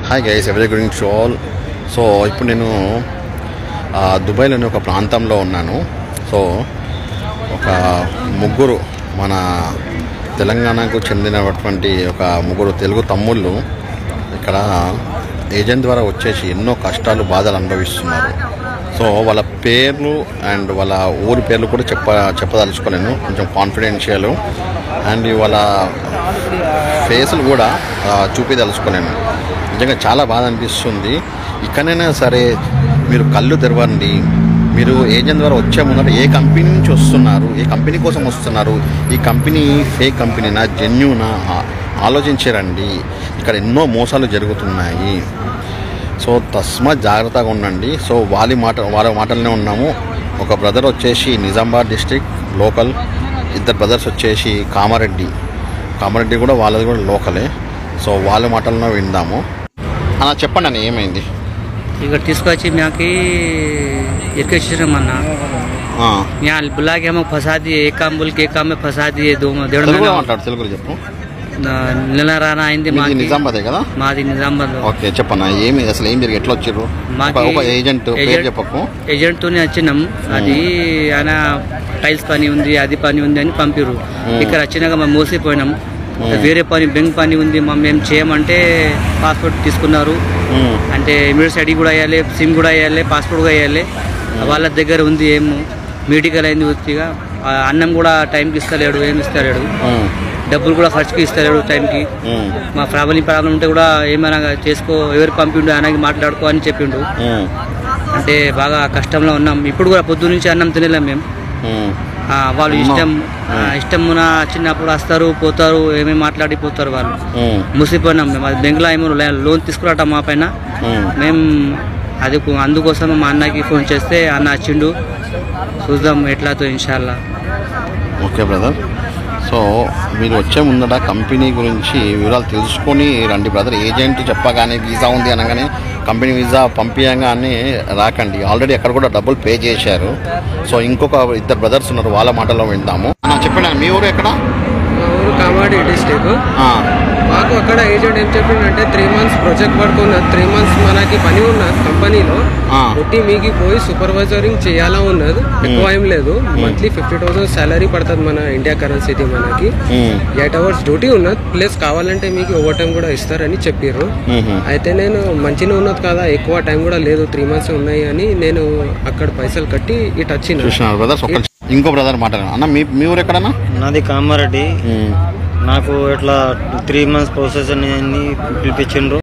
Hi guys every good to all so ఇప్పుడు నేను ఆ, దుబాయ్లోని ఒక ప్రాంతంలో ఉన్నాను సో ఒక ముగ్గురు మన తెలంగాణకు చెందినటువంటి ఒక ముగ్గురు తెలుగు తమ్ముళ్ళు ఇక్కడ ఏజెంట్ ద్వారా వచ్చేసి ఎన్నో కష్టాలు బాధలు అనుభవిస్తున్నారు సో వాళ్ళ పేర్లు అండ్ వాళ్ళ ఊరి పేర్లు కూడా చెప్ప చెప్పదలుచుకోలేను కొంచెం కాన్ఫిడెన్షియల్ అండ్ వాళ్ళ ఫేసులు కూడా ఆ, చూపించదలుచుకోలేను నిజంగా చాలా బాధ అనిపిస్తుంది ఇక్కడైనా సరే మీరు కళ్ళు తెరవండి మీరు ఏజెంట్ ద్వారా వచ్చే ముందర ఏ కంపెనీ నుంచి వస్తున్నారు ఏ కంపెనీ కోసం వస్తున్నారు ఈ కంపెనీ ఫేక్ కంపెనీనా జెన్యునా ఆ- ఆలోచించారండి ఇక్కడ ఎన్నో మోసాలు జరుగుతున్నాయి సో తస్మాత్ జాగ్రత్తగా ఉండండి సో వాళ్ళ మాట వాళ్ళ మాటలనే ఉన్నాము ఒక బ్రదర్ వచ్చేసి నిజామాబాద్ డిస్ట్రిక్ట్ లోకల్ ఇద్దరు బ్రదర్స్ వచ్చేసి కామారెడ్డి కామారెడ్డి కూడా వాళ్ళది కూడా లోకలే సో వాళ్ళ మాటలను విందాము అలా చెప్పండి అని ఏమైంది ఇక్కడ తీసుకొచ్చి మాకి ఇరికేసామన్నా ఆ, यहाँ बुला के हमको फंसा दिए एक काम बोल के एक काम में फंसा दिए दो डेढ़ తెలుగులో महीना మాట్లాడు తెలుగులో చెప్పు నెల రానా అయింది మీది మాకి నిజామాబాదే కదా మాది నిజామాబాద్ ఓకే చెప్పన్నా ఏమి అసలు ఏం జరిగి ఎట్లా వచ్చారు మాకి ఒక ఏజెంట్ పేరు ఏజెంట్- చెప్పకు ఏజెంట్ తోనే వచ్చినాం అది ఆయన టైల్స్ పని ఉంది అది పని ఉంది అని పంపిరు ఇక్కడ వచ్చినాక మేము మోసిపోయినాం వేరే పని బెంక్ పని ఉంది మా మేము చేయమంటే పాస్పోర్ట్ తీసుకున్నారు ఉమ్, అంటే ఇమీడియట్ ఐడి కూడా వేయాలి సిమ్ కూడా వేయాలి పాస్పోర్ట్ కూడా వేయాలి వాళ్ళ దగ్గర ఉంది ఏమో మెడికల్ అయింది ఉత్తిగా ఆ అన్నం కూడా టైంకి ఇస్తలేడు ఏమి ఇస్తలేడు ఉమ్, డబ్బులు కూడా ఖర్చుకి ఇస్తలేడు టైంకి ఉమ్, మా ఫ్యామిలీ ప్రాబ్లం ఉంటే కూడా ఏమైనా చేసుకో ఎవరు పంపిండు ఆయనకి మాట్లాడుకో అని చెప్పిండు ఉమ్, అంటే బాగా కష్టంలో ఉన్నాం ఇప్పుడు కూడా పొద్దు నుంచి అన్నం తినలేం మేము ఉమ్, ఆ, వాళ్ళు ఇష్టం ఆ, ఇష్టమున చిన్నప్పుడు వస్తారు పోతారు ఏమేమి మాట్లాడిపోతారు వాళ్ళు ఉమ్, మూసిపోయినాం మేము అది బెంగళూరు ఏమో లోన్ తీసుకురావటం మా పైన ఉమ్. మేము అది కు- అందుకోసం మా అన్నకి ఫోన్ చేస్తే అన్న వచ్చిండు చూద్దాం ఎట్లాతో ఇన్షాల్లా ఓకే బ్రదర్ సో మీరు వచ్చే ముందట కంపెనీ గురించి వివరాలు తెలుసుకొని రండి బ్రదర్ ఏజెంట్ చెప్పగానే వీసా ఉంది అనగానే కంపెనీ వీసా పంపించగానే రాకండి ఆల్రెడీ అక్కడ కూడా డబ్బులు పే చేశారు సో ఇంకొక ఇద్దరు బ్రదర్స్ ఉన్నారు వాళ్ళ మాటలో విందాము అన్న, చెప్పండి అన్న, మీ ఊరు ఎక్కడ మా ఊరు కామారెడ్డి డిస్టిక్ ఆ, మాకు అక్కడ ఏజెంట్ ఏం చెప్పిండంటే త్రీ మంత్స్ ప్రాజెక్ట్ పడుకున్నది త్రీ మంత్స్ మనకి పని ఉన్నది కంపెనీలో ఆ. కొట్టి మీకు పోయి సూపర్వైజరింగ్ చేయాలా ఉన్నది ఎక్కువ ఏం లేదు మంత్లీ ఫిఫ్టీ థౌసండ్ సాలరీ పడుతుంది మన ఇండియా కరెన్సీది మనకి ఉమ్, ఎయిట్ అవర్స్ డ్యూటీ ఉన్నది ప్లస్ కావాలంటే మీకు ఓవర్ టైం కూడా ఇస్తారని చెప్పారు ఉహు, అయితే నేను మంచిగా ఉన్నది కదా ఎక్కువ టైం కూడా లేదు త్రీ మంత్స్ ఉన్నాయి అని నేను అక్కడ పైసలు కట్టి ఇటు వచ్చిన చూసినారు బ్రదర్స్ ఒక్క ఇంకో బ్రదర్ మాట్లాడారు అన్న మీ మీ ఊరు ఎక్కడన్నా నాది కామారెడ్డి ఉమ్, నాకు ఇట్లా త్రీ మంత్స్ ప్రాసెస్ అని పిలిపించిండ్రు